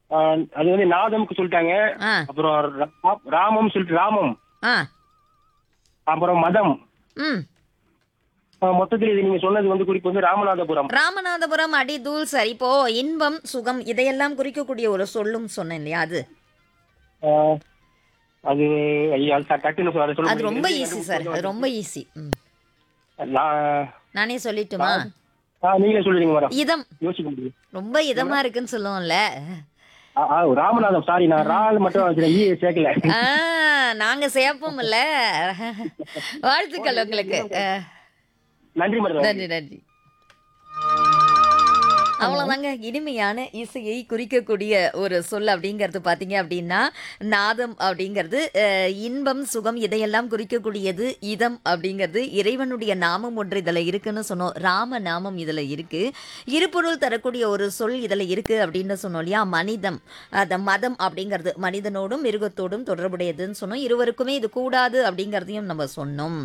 ஆ, அது வந்து நாதம்க்கு சொல்லிட்டாங்க ஆ அப்புறம் ரா- ராமம் சொல்லிட்டு ராமம் ஆ அப்புறம் மதம் ம் ஆ, மொத்தத்தில் இது நீங்க சொன்னது வந்து குறிப்பு வந்து ராமநாதபுரம் ராமநாதபுரம் அடி தூள் சார் இப்போ இன்பம் சுகம் இதையெல்லாம் குறிக்கக்கூடிய ஒரு சொல்லும் சொன்னேன் இல்லையா அது ஆ, அது ஐயா அது டக்குன்னு சொல்ல- அதை சொல்ல அது ரொம்ப முடியல. ஈஸி சார் அது ரொம்ப ஈஸி ம் நான் நானே சொல்லட்டுமா ஆ, நீங்களே சொல்லிடுங்க மேடம் இதம் யோசிக்க முடியும் ரொம்ப இதமா இருக்குன்னு சொல்லுவோம்ல ஆ, ஆ, ராமநாதம் சாரி நான் ரால் மட்டும் வச்சிருக்கேன் ஈ சேர்க்கல ஆ, நாங்க சேர்ப்போம்ல வாழ்த்துக்கள் உங்களுக்கு ஆ, நன்றி மேடம் நன்றி நன்றி அவ்வளோதாங்க இனிமையான இசையை குறிக்கக்கூடிய ஒரு சொல் அப்படிங்கிறது பார்த்தீங்க அப்படின்னா நாதம் அப்படிங்கிறது அஹ், இன்பம் சுகம் இதையெல்லாம் குறிக்கக்கூடியது இதம் அப்படிங்கிறது இறைவனுடைய நாமம் ஒன்று இதில் இருக்குன்னு சொன்னோம் ராம நாமம் இதில் இருக்கு இருபொருள் தரக்கூடிய ஒரு சொல் இதில் இருக்கு அப்படின்னு சொன்னோம் இல்லையா மனிதம் அந்த மதம் அப்படிங்கிறது மனிதனோடும் மிருகத்தோடும் தொடர்புடையதுன்னு சொன்னோம் இருவருக்குமே இது கூடாது அப்படிங்கிறதையும் நம்ம சொன்னோம்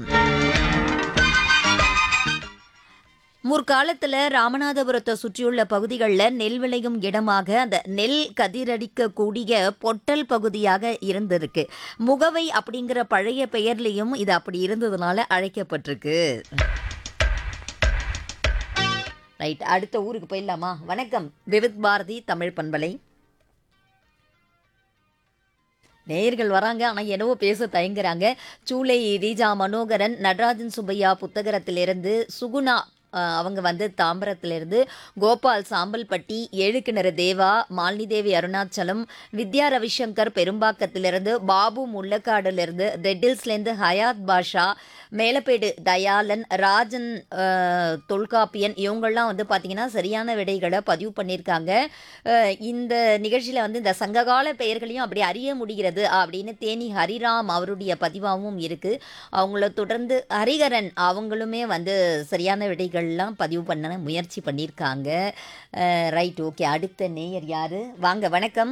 முற்காலத்தில் ராமநாதபுரத்தை சுற்றியுள்ள பகுதிகளில் நெல் விளையும் இடமாக அந்த நெல் கதிரடிக்கக்கூடிய பொட்டல் பகுதியாக இருந்திருக்கு முகவை அப்படிங்கிற பழைய பெயர்லேயும் இது அப்படி இருந்ததுனால அழைக்கப்பட்டிருக்கு ரைட் அடுத்த ஊருக்கு போயிடலாமா வணக்கம் விவித் பாரதி தமிழ் பண்பலை நேயர்கள் வராங்க ஆனால் என்னவோ பேச தயங்குறாங்க சூளை ரீஜா மனோகரன் நடராஜன் சுப்பையா புத்தகரத்திலிருந்து சுகுணா அஹ், அவங்க வந்து தாம்பரத்திலிருந்து கோபால் சாம்பல்பட்டி ஏழுக்கிணறு தேவா மாலினி தேவி அருணாச்சலம் வித்யா ரவிசங்கர் பெரும்பாக்கத்திலிருந்து பாபு முள்ளக்காடுலேருந்து ரெட்டில்ஸ்லேருந்து ஹயாத் பாஷா மேலப்பேடு தயாளன் ராஜன் அஹ், தொல்காப்பியன் இவங்கெல்லாம் வந்து பார்த்திங்கன்னா சரியான விடைகளை பதிவு பண்ணியிருக்காங்க அஹ், இந்த நிகழ்ச்சியில் வந்து இந்த சங்ககால பெயர்களையும் அப்படி அறிய முடிகிறது அப்படின்னு தேனி ஹரிராம் அவருடைய பதிவாகவும் இருக்குது அவங்கள தொடர்ந்து ஹரிகரன் அவங்களுமே வந்து சரியான விடைகள்லாம் பதிவு பண்ண முயற்சி பண்ணியிருக்காங்க ரைட் ஓகே அடுத்த நேயர் யாரு வாங்க வணக்கம்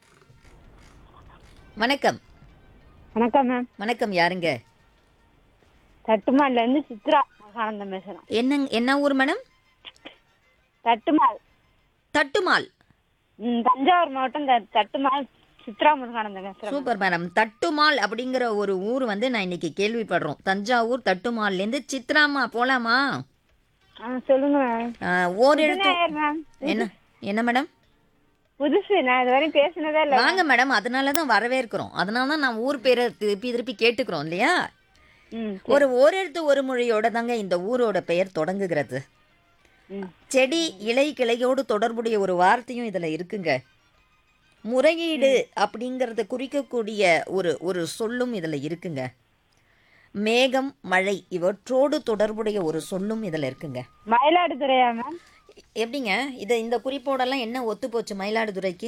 வணக்கம் வணக்கம் மேம் வணக்கம் யாருங்க தட்டுமால்ல இருந்து சித்ரா ஆனந்தம் பேசுறேன் என்ன என்ன ஊர் மேடம் தட்டுமால் தட்டுமால் ம், தஞ்சாவூர் மாவட்டம் த- தட்டுமால் சித்ரா முருகானந்தம் பேசுறேன் சூப்பர் மேடம் தட்டுமால் அப்படிங்கிற ஒரு ஊர் வந்து நான் இன்னைக்கு கேள்விப்படுறோம் தஞ்சாவூர் தட்டுமால்லேருந்து சித்ராமா போலாமா ஆ சொல்லுங்க மேம் அஹ், ஓரெழுத்து நேயர் மேம் என்ன என்ன மேடம் புதுசு நான் இது வரையும் பேசினதே இல்லை வாங்க மேடம் அதனால தான் வரவேற்கிறோம் அதனால தான் நான் ஊர் பேரை திருப்பி திருப்பி கேட்டுக்கிறோம் இல்லையா ம் ஒரு ஓரெழுத்து ஒரு மொழியோட தாங்க இந்த ஊரோட பெயர் தொடங்குகிறது ம் செடி இலை கிளையோடு தொடர்புடைய ஒரு வார்த்தையும் இதில் இருக்குங்க முறையீடு அப்படிங்கிறத குறிக்கக்கூடிய ஒரு ஒரு சொல்லும் இதில் இருக்குங்க மேகம் மழை இவற்றோடு தொடர்புடைய ஒரு சொல்லும் இதில் இருக்குங்க மயிலாடுதுறையா மேம் எப்படிங்க இதை இந்த குறிப்போடெல்லாம் என்ன ஒத்து போச்சு மயிலாடுதுறைக்கு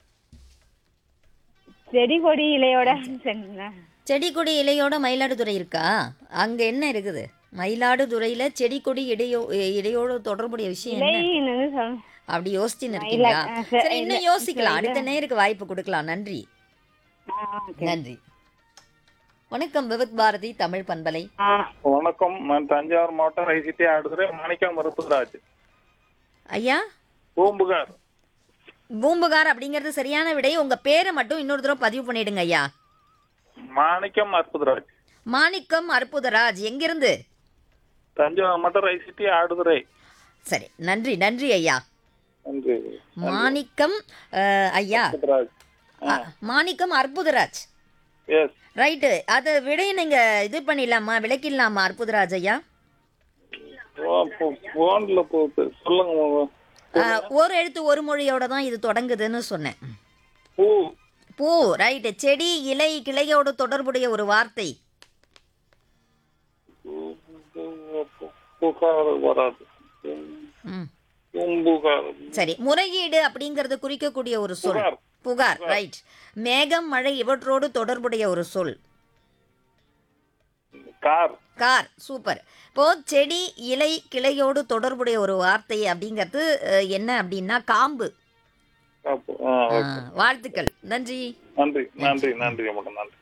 செடி கொடி இலையோட சொன்னீங்க செடி கொடி இலையோட மயிலாடுதுறை இருக்கா அங்கே என்ன இருக்குது மயிலாடுதுறையில் செடி கொடி இடையோ இடையோடு தொடர்புடைய விஷயம் என்ன இலைன்னு வந்து சொல்லணும் அப்படி யோசிச்சுன்னு இருக்கீங்களா ஆ, சரி, சரி இன்னும் இல்ல, யோசிக்கலாம் இல்ல. அடுத்த நேருக்கு வாய்ப்பு கொடுக்கலாம் நன்றி ஆ, ஓகே. நன்றி வணக்கம் விவித் பாரதி தமிழ் பண்பலை ஆ, வணக்கம் நான் தஞ்சாவூர் மாவட்டம் ரைசிட்டி ஆடுதுறை மாணிக்கம் மருத்துவராஜ் ஐயா பூம்புகார் பூம்புகார் அப்படிங்கிறது சரியான விடை உங்க பேரை மட்டும் இன்னொரு தடவை பதிவு பண்ணிடுங்க ஐயா மாணிக்கம் அற்புதராஜ் மாணிக்கம் அற்புதராஜ் எங்கிருந்து தஞ்சாவூர் மாவட்டம் ரைசிட்டி ஆடுதுறை சரி நன்றி நன்றி ஐயா நன்றி மாணிக்கம் அஹ், ஐயா அற்புதராஜ் அ, மாணிக்கம் அற்புதராஜ் எஸ் ரைட்டு அதை விடையை நீங்க இது பண்ணிடலாமா விளக்கிடலாமா அற்புதராஜ் ஐயா போன்ல போகுது சொல்லுங்க மாமா. அஹ், ஒரு எழுத்து ஒரு மொழியோட தான் இது தொடங்குதுன்னு சொன்னேன் பூ பூ ரைட்டு செடி இலை கிளையோடு தொடர்புடைய ஒரு வார்த்தை புகார் வராது ம் பூம்புகார் சரி முறையீடு அப்படிங்கறது குறிக்கக்கூடிய ஒரு சொல் புகார். புகார் ரைட் மேகம் மழை இவற்றோடு தொடர்புடைய ஒரு சொல் கார் கார் சூப்பர் இப்போ செடி இலை கிளையோடு தொடர்புடைய ஒரு வார்த்தை அப்படிங்கிறது அஹ், என்ன அப்படின்னா காம்பு காப்பு. ஆ, ஆ, ஓகே. வாழ்த்துக்கள் நன்றி நன்றி நன்றி நன்றி மேடம் நன்றி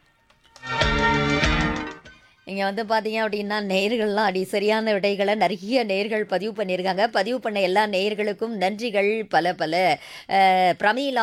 இங்கே வந்து பார்த்தீங்க அப்படின்னா நேயர்கள்லாம் அடி சரியான விடைகளை நிறைய நேயர்கள் பதிவு பண்ணியிருக்காங்க பதிவு பண்ண எல்லா நேயர்களுக்கும் நன்றிகள் பல பல அஹ், பிரமீளா